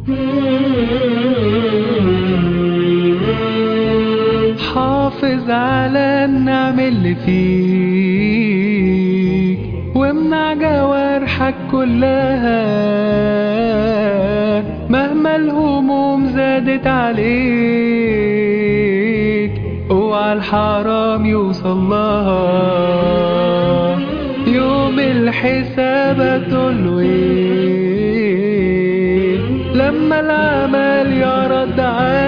حافظ على النعم اللي فيك وامنع جوارحك كلها مهما الهموم زادت عليك اوعى الحرام يوصل لها يوم الحساب هتقوله ايه لما العمل يرد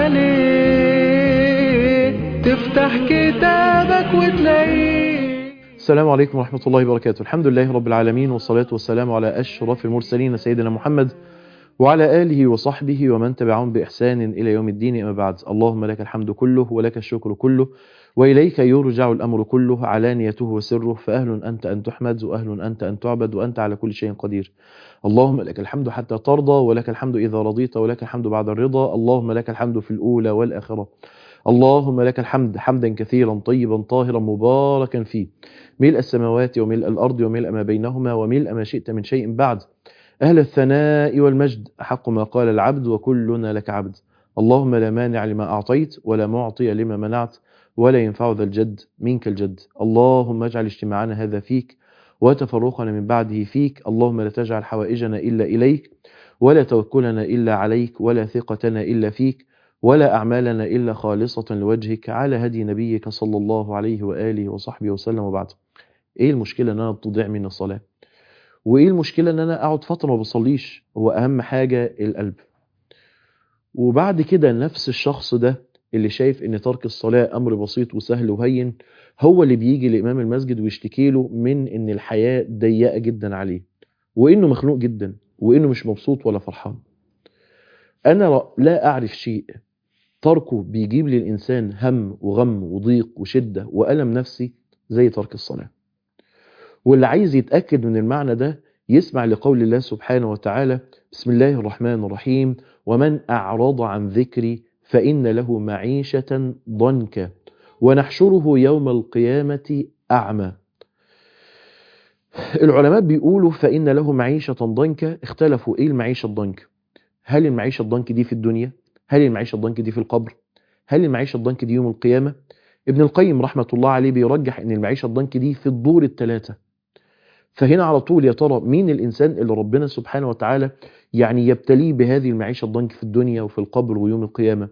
عليك تفتح كتابك وتلاقيه السلام عليكم ورحمة الله وبركاته الحمد لله رب العالمين والصلاة والسلام على أشرف المرسلين سيدنا محمد وعلى آله وصحبه ومن تبعهم بإحسان إلى يوم الدين أما بعد اللهم لك الحمد كله ولك الشكر كله وإليك يرجع الأمر كله علانيته وسره فأهل أنت أن تحمد وأهل أنت أن تعبد وأنت على كل شيء قدير اللهم لك الحمد حتى ترضى ولك الحمد إذا رضيت ولك الحمد بعد الرضا اللهم لك الحمد في الأولى والآخرة اللهم لك الحمد حمدا كثيرا طيبا طاهرا مباركا فيه ملء السماوات وملء الأرض وملء ما بينهما وملء ما شئت من شيء بعد أهل الثناء والمجد أحق ما قال العبد وكلنا لك عبد اللهم لا مانع لما أعطيت ولا معطي لما منعت ولا ينفع ذا الجد منك الجد اللهم اجعل اجتماعنا هذا فيك وتفرقنا من بعده فيك اللهم لا تجعل حوائجنا إلا إليك ولا توكلنا إلا عليك ولا ثقتنا إلا فيك ولا أعمالنا إلا خالصة لوجهك على هدي نبيك صلى الله عليه وآله وصحبه وسلم وبعد إيه المشكلة أن أنا بتضيع من الصلاة وإيه المشكلة أن أنا أقعد فترة ما بصليش هو أهم حاجة القلب وبعد كده نفس الشخص ده اللي شايف ان ترك الصلاة امر بسيط وسهل وهين هو اللي بيجي لامام المسجد ويشتكي له من ان الحياة ضيقة جدا عليه وانه مخنوق جدا وانه مش مبسوط ولا فرحان انا لا اعرف شيء تركه بيجيب للانسان هم وغم وضيق وشدة والم نفسي زي ترك الصلاة واللي عايز يتأكد من المعنى ده يسمع لقول الله سبحانه وتعالى بسم الله الرحمن الرحيم ومن أعرض عن ذكري فإن له معيشة ضنكا ونحشره يوم القيامة أعمى العلماء بيقولوا فإن له معيشة ضنكا اختلفوا إيه المعيشة الضنك هل المعيشة الضنك دي في الدنيا هل المعيشة الضنك دي في القبر هل المعيشة الضنك دي يوم القيامة ابن القيم رحمة الله عليه بيرجح ان المعيشة الضنك دي في الدور الثلاثة فهنا على طول يا ترى مين الإنسان اللي ربنا سبحانه وتعالى يعني يبتليه بهذه المعيشة الضنك في الدنيا وفي القبر ويوم القيامة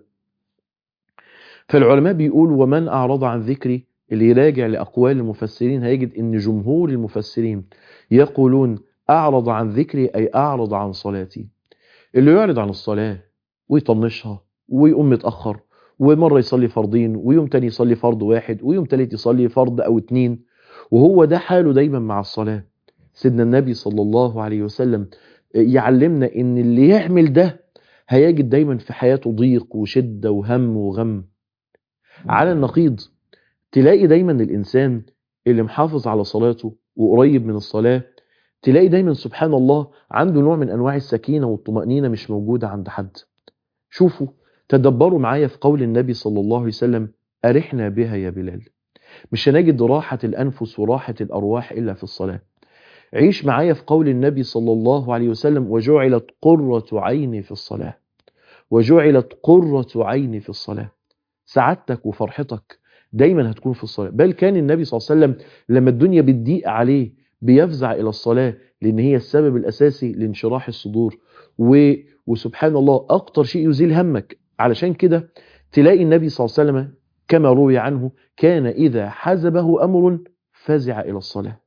فالعلماء بيقولوا ومن أعرض عن ذكري اللي يراجع لأقوال المفسرين هيجد أن جمهور المفسرين يقولون أعرض عن ذكري أي أعرض عن صلاتي اللي يعرض عن الصلاة ويطنشها ويقوم متأخر ومرة يصلي فرضين ويوم تاني يصلي فرض واحد ويوم تالت يصلي فرض أو اتنين وهو ده حاله دايما مع الصلاة سيدنا النبي صلى الله عليه وسلم يعلمنا ان اللي يعمل ده هيجد دايما في حياته ضيق وشدة وهم وغم على النقيض تلاقي دايما الإنسان اللي محافظ على صلاته وقريب من الصلاة تلاقي دايما سبحان الله عنده نوع من أنواع السكينة والطمأنينة مش موجودة عند حد شوفوا تدبروا معايا في قول النبي صلى الله عليه وسلم أرحنا بها يا بلال مش هنجد راحة الأنفس وراحة الأرواح إلا في الصلاة عيش معايا في قول النبي صلى الله عليه وسلم وجعلت قرة عيني في الصلاة وجعلت قرة عيني في الصلاة سعادتك وفرحتك دايما هتكون في الصلاة بل كان النبي صلى الله عليه وسلم لما الدنيا بتضيق عليه بيفزع إلى الصلاة لأن هي السبب الأساسي لانشراح الصدور و... وسبحان الله أكتر شيء يزيل همك علشان كده تلاقي النبي صلى الله عليه وسلم كما روي عنه كان إذا حزبه أمر فزع إلى الصلاة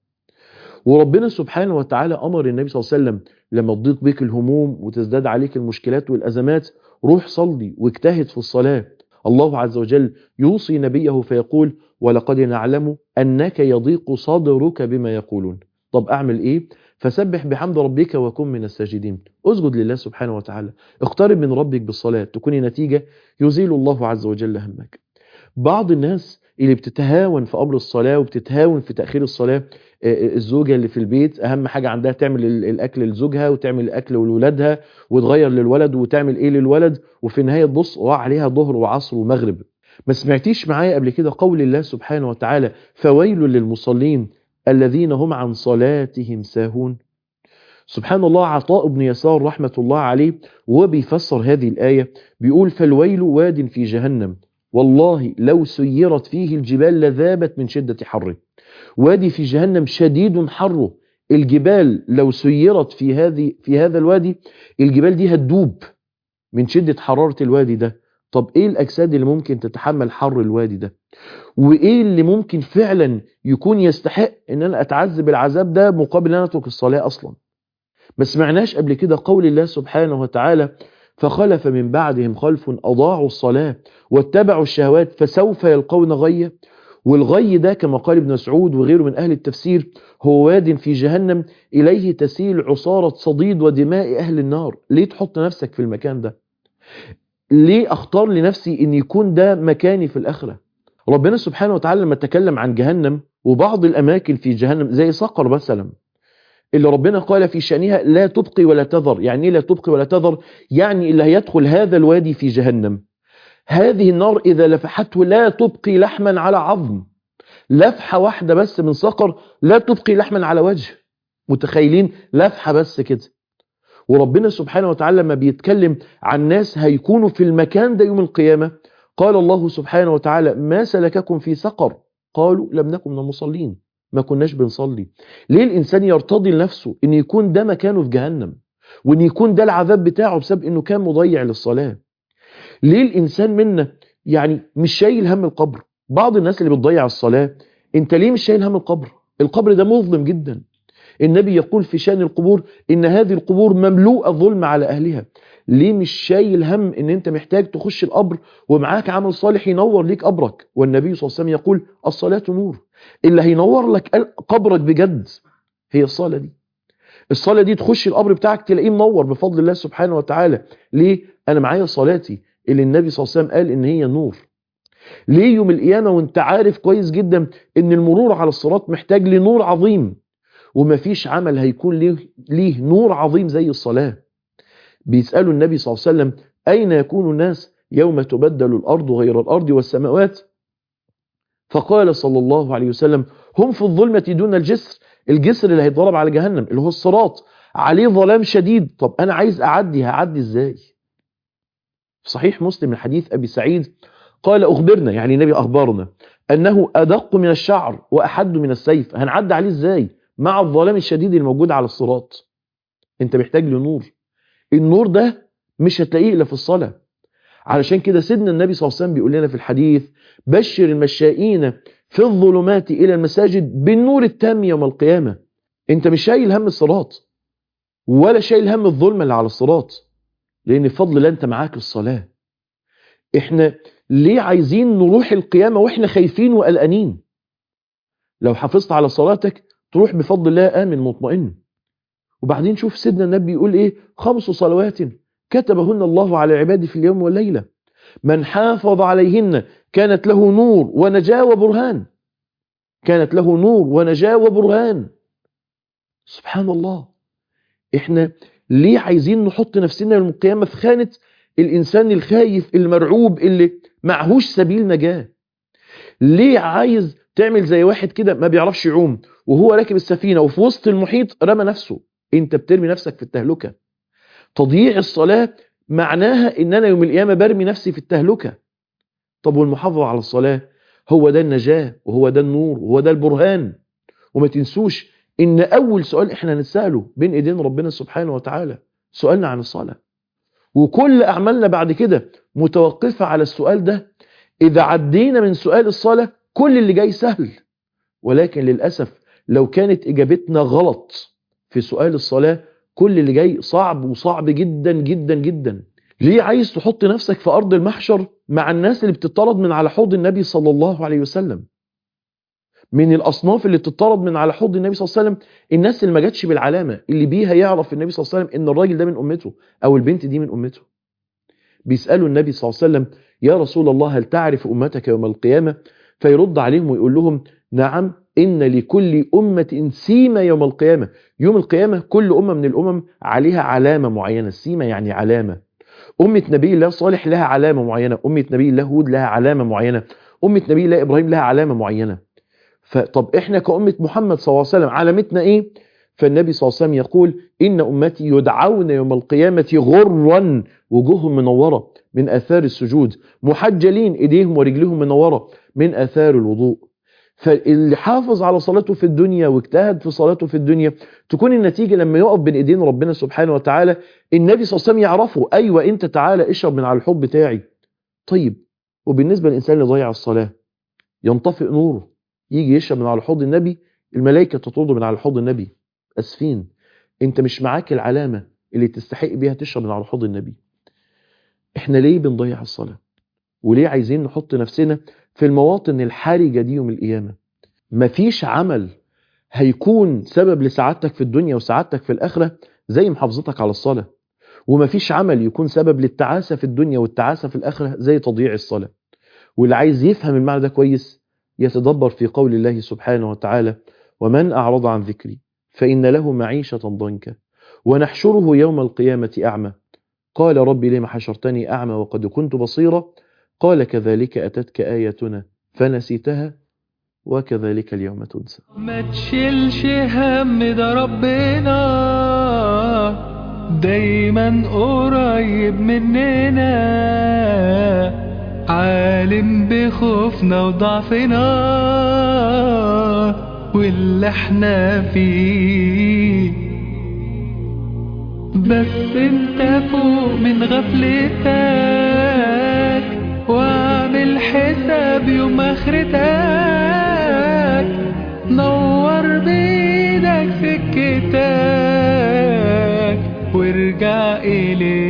وربنا سبحانه وتعالى أمر النبي صلى الله عليه وسلم لما تضيق بك الهموم وتزداد عليك المشكلات والأزمات روح صلي واجتهد في الصلاة الله عز وجل يوصي نبيه فيقول ولقد نعلم أنك يضيق صدرك بما يقولون طب أعمل إيه؟ فسبح بحمد ربك وكن من الساجدين اسجد لله سبحانه وتعالى اقترب من ربك بالصلاة تكون نتيجة يزيل الله عز وجل همك بعض الناس اللي بتتهاون في أمر الصلاة وبتتهاون في تأخير الصلاة الزوجة اللي في البيت أهم حاجة عندها تعمل الأكل لزوجها وتعمل الأكل لولادها وتغير للولد وتعمل إيه للولد وفي النهاية تبص وقع عليها ظهر وعصر ومغرب ما سمعتيش معايا قبل كده قول الله سبحانه وتعالى فويل للمصلين الذين هم عن صلاتهم ساهون سبحان الله عطاء بن يسار رحمة الله عليه وهو بيفسر هذه الآية بيقول فالويل واد في جهنم والله لو سيرت فيه الجبال لذابت من شدة حره وادي في جهنم شديد حره الجبال لو سيرت في هذه في هذا الوادي الجبال دي هتدوب من شدة حرارة الوادي ده طب ايه الاجساد اللي ممكن تتحمل حر الوادي ده وايه اللي ممكن فعلا يكون يستحق ان انا اتعذب العذاب ده مقابل ان انا اترك الصلاة اصلا ما سمعناش قبل كده قول الله سبحانه وتعالى فخلف من بعدهم خلف اضاعوا الصلاة واتبعوا الشهوات فسوف يلقون غيا والغي ده كما قال ابن مسعود وغيره من أهل التفسير هو واد في جهنم إليه تسيل عصارة صديد ودماء أهل النار ليه تحط نفسك في المكان ده ليه أختار لنفسي أن يكون ده مكاني في الآخرة ربنا سبحانه وتعالى لما تكلم عن جهنم وبعض الأماكن في جهنم زي صقر مثلا اللي ربنا قال في شأنها لا تبقي ولا تذر يعني إيه لا تبقي ولا تذر يعني اللي هيدخل هذا الوادي في جهنم هذه النار إذا لفحته لا تبقي لحما على عظم لفحة واحدة بس من صقر لا تبقي لحما على وجه متخيلين لفحة بس كده وربنا سبحانه وتعالى لما بيتكلم عن ناس هيكونوا في المكان ده يوم القيامة قال الله سبحانه وتعالى ما سلككم في سقر قالوا لم نكن من المصلين ما كناش بنصلي ليه الإنسان يرتضي لنفسه ان يكون ده مكانه في جهنم وان يكون ده العذاب بتاعه بسبب انه كان مضيع للصلاة ليه الإنسان منا يعني مش شايل هم القبر بعض الناس اللي بتضيع الصلاة انت ليه مش شايل هم القبر القبر ده مظلم جدا النبي يقول في شأن القبور ان هذه القبور مملوءة ظلم على أهلها ليه مش شايل هم ان انت محتاج تخش القبر ومعاك عمل صالح ينور ليك قبرك والنبي صلى الله عليه وسلم يقول الصلاة نور اللي هينور لك قبرك بجد هي الصلاة دي الصلاة دي تخش القبر بتاعك تلاقيه منور بفضل الله سبحانه وتعالى ليه انا معايا صلاتي اللي النبي صلى الله عليه وسلم قال ان هي نور ليه يوم القيامة وانت عارف كويس جدا ان المرور على الصراط محتاج لنور عظيم ومفيش عمل هيكون ليه, ليه نور عظيم زي الصلاة بيسألوا النبي صلى الله عليه وسلم أين يكون الناس يوم تبدل الأرض غير الأرض والسماوات فقال صلى الله عليه وسلم هم في الظلمة دون الجسر الجسر اللي هيتضرب على جهنم اللي هو الصراط عليه ظلام شديد طب أنا عايز أعدي هعدي إزاي صحيح مسلم من حديث أبي سعيد قال أخبرنا يعني النبي أخبرنا أنه أدق من الشعر وأحد من السيف هنعدي عليه إزاي مع الظلام الشديد الموجود على الصراط انت محتاج لنور النور ده مش هتلاقيه إلا في الصلاة علشان كده سيدنا النبي صلى الله عليه وسلم بيقول لنا في الحديث بشر المشائين في الظلمات إلى المساجد بالنور التام يوم القيامة انت مش شايل هم الصراط ولا شايل هم الظلمة اللي على الصراط لأن بفضل الله انت معاك الصلاة احنا ليه عايزين نروح القيامة واحنا خايفين وقلقانين لو حافظت على صلاتك تروح بفضل الله آمن مطمئن وبعدين شوف سيدنا النبي يقول ايه خمس صلوات كتبهن الله على عباده في اليوم والليلة من حافظ عليهن كانت له نور ونجاة وبرهان كانت له نور ونجاة وبرهان سبحان الله احنا ليه عايزين نحط نفسنا يوم القيامة في خانة الإنسان الخايف المرعوب اللي معهوش سبيل نجاة ليه عايز تعمل زي واحد كده ما بيعرفش يعوم وهو راكب السفينة وفي وسط المحيط رمى نفسه انت بترمي نفسك في التهلكة تضييع الصلاة معناها ان انا يوم القيامة برمي نفسي في التهلكة طب والمحافظة على الصلاة هو ده النجاة وهو ده النور وهو ده البرهان وما تنسوش ان اول سؤال احنا نسأله بين ايدين ربنا سبحانه وتعالى سؤالنا عن الصلاة وكل اعمالنا بعد كده متوقفة على السؤال ده اذا عدينا من سؤال الصلاة كل اللي جاي سهل ولكن للأسف لو كانت إجابتنا غلط في سؤال الصلاة كل اللي جاي صعب وصعب جدا جدا جدا ليه عايز تحط نفسك في أرض المحشر مع الناس اللي بتطرد من على حوض النبي صلى الله عليه وسلم من الأصناف اللي بتطرد من على حوض النبي صلى الله عليه وسلم الناس اللي ما جاتش بالعلامة اللي بيها يعرف النبي صلى الله عليه وسلم إن الراجل ده من أمته أو البنت دي من أمته بيسألوا النبي صلى الله عليه وسلم يا رسول الله هل تعرف أمتك يوم القيامة فيرد عليهم ويقول لهم نعم إن لكل أمة سيمة يوم القيامة يوم القيامة كل أمة من الأمم عليها علامة معينة السيمة يعني علامة أمة نبي الله صالح لها علامة معينة أمة نبي الله هود لها علامة معينة أمة نبي الله إبراهيم لها علامة معينة فطب إحنا كأمة محمد صلى الله عليه وسلم علامتنا إيه فالنبي صلى الله عليه وسلم يقول إن أمتي يدعون يوم القيامة غرا وجوههم منورة من آثار السجود محجلين إيديهم ورجلهم منورة من آثار الوضوء فاللي حافظ على صلاته في الدنيا واجتهد في صلاته في الدنيا تكون النتيجة لما يقف بين ايدين ربنا سبحانه وتعالى النبي صلى الله عليه وسلم يعرفه ايوه انت تعالى اشرب من على الحب بتاعي طيب وبالنسبة للإنسان اللي ضيع الصلاة ينطفئ نوره يجي يشرب من على حوض النبي الملائكة تطرده من على حوض النبي أسفين انت مش معاك العلامة اللي تستحق بيها تشرب من على حوض النبي احنا ليه بنضيع الصلاة وليه عايزين نحط نفسنا في المواطن الحرجة دي يوم القيامة مفيش عمل هيكون سبب لسعادتك في الدنيا وسعادتك في الآخرة زي محافظتك على الصلاة ومفيش عمل يكون سبب للتعاسة في الدنيا والتعاسة في الآخرة زي تضييع الصلاة واللي عايز يفهم المعنى ده كويس يتدبر في قول الله سبحانه وتعالى ومن أعرض عن ذكري فإن له معيشة ضنكا ونحشره يوم القيامة أعمى قال ربي لما حشرتني أعمى وقد كنت بصيرا قال كذلك أتتك آياتنا فنسيتها وكذلك اليوم تنسى ما تشيلش هم ده ربنا دايما قريب مننا عالم بخوفنا وضعفنا واللي احنا فيه بس انت فوق من غفلتك واعمل حساب يوم اخرتك نور بيدك سكتك وارجع اليه